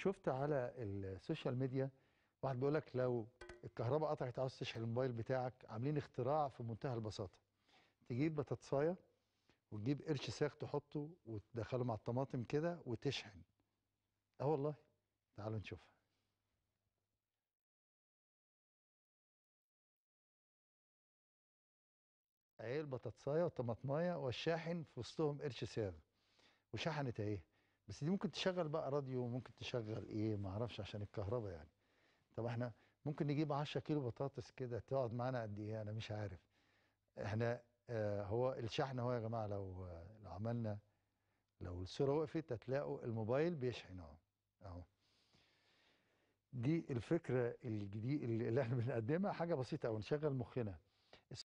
شفت على السوشيال ميديا واحد بيقول لك لو الكهرباء قطعت عاوز تشحن الموبايل بتاعك عاملين اختراع في منتهى البساطه تجيب بطاطسايه وتجيب قرش ساخ تحطه وتدخله مع الطماطم كده وتشحن اه والله تعالوا نشوفها اهي البطاطسايه والطماطمايه والشاحن في وسطهم قرش ساغ وشحنت اهي بس دي ممكن تشغل بقى راديو ممكن تشغل ايه ما اعرفش عشان الكهرباء يعني طب احنا ممكن نجيب 10 كيلو بطاطس كده تقعد معانا قد ايه انا مش عارف احنا آه هو الشحن اهو يا جماعه لو آه لو عملنا لو الصوره وقفت هتلاقوا الموبايل بيشحن اهو اهو دي الفكره الجديد اللي احنا بنقدمها حاجه بسيطه قوي نشغل مخنا